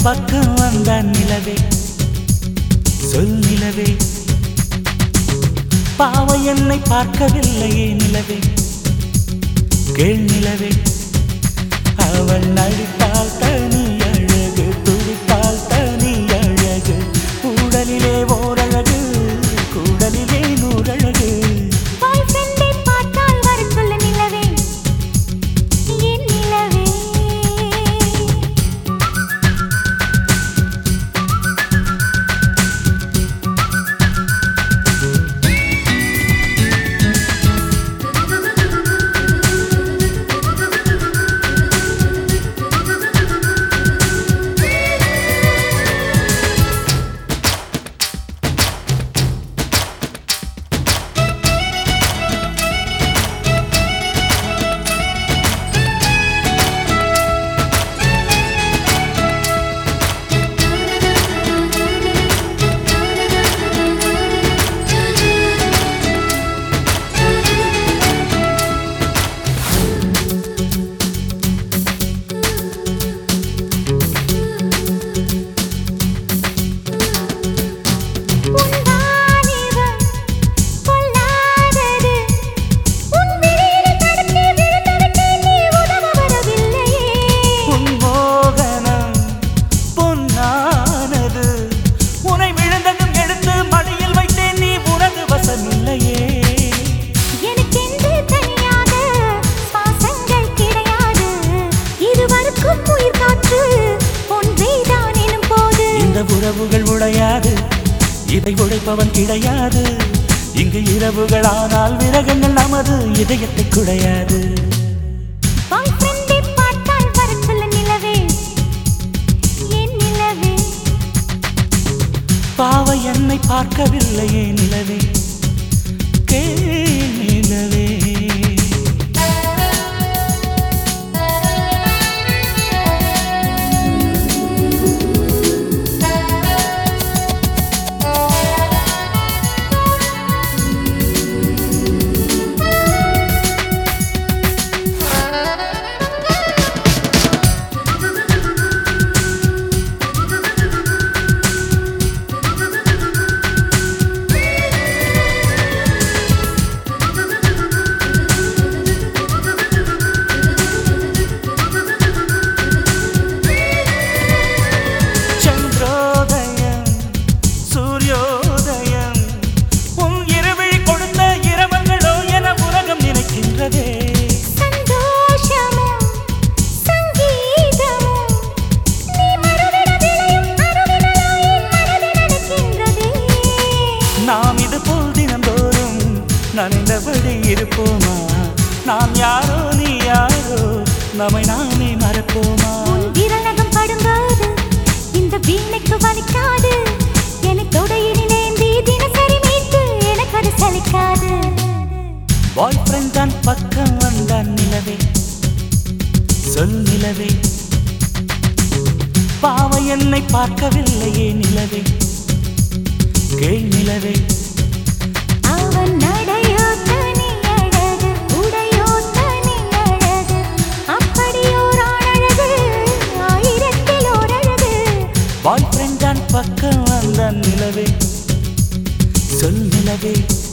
பக்கம் வந்தான் நிலவே சொல் நிலவே பாவை என்னை பார்க்கவில்லையே நிலவே கேள் நிலவே அவள் நடித்தால் தனி அழகு துடித்தால் தனி அழகு கூடலிலே ஓரழகு கூடலிலே நூறழகு பாய் ஃப்ரெண்டை பார்த்தால் வரச் சொல்லு நிலவே என் நிலவே உன் வாலிபம் கொல்லாதது உன் விழியில் தடுத்து விழுந்துவிட்டு நீ உதவ வரவில்லையே உன் மோகனம் பொன்னானது உனை விழுந்ததும் எடுத்து மடியில் வைத்தேன் நீ உனது வசமில்லையே எனக்கென்று தனியாக சுவாசங்கள் கிடையாது இருவருக்கும் உயிர் காற்று ஒன்றேதான் எனும் போது இந்த உறவுகள் உடையாது இதை உடைப்பவன் கிடையாது இங்கு இரவுகள் ஆனால் விரகங்கள் நமது இதயத்தை குடையாது பாய் ஃப்ரெண்டை பார்த்தால் வரச் சொல்லு நிலவே என் நிலவே பாவை என்னை பார்க்கவில்லையே நிலவே கே நிலவே சந்திரோதயம் சூரியோதயம் உன் இருவிழி கொடுத்த இரவங்களோ என உலகம் நினைக்கின்றதே சந்தோஷமும் சங்கீதமும் நீ மறுவிட விளையும் அருவினலோ என் மனதில் நடக்கின்றதே நாம் இது போல் தினந்தோறும் நனைந்தபடி இருப்போமா நாம் யாரோ நீ யாரோ நம்மை நாமே மறப்போமா உன் விரலகம் படும்போது இந்த வீணைக்கு வலிக்காது என்னை தொடையினிலேந்தி தினசரி மீட்டு எனக்கு அது சலிக்காது பாய் ஃப்ரெண்ட் தான் பக்கம் வந்தான் நிலவே சொல் நிலவே பாவை என்னை பார்க்கவில்லையே நிலவே கேள் நிலவே அவன் நடையோ தனி அழகு உடையோ தனி அழகு அப்படியோர் ஆணழகு ஆயிரத்தில் ஓர் அழகு பாய் ஃப்ரெண்ட் தான் பக்கம் வந்தான் நிலவே சொல் நிலவே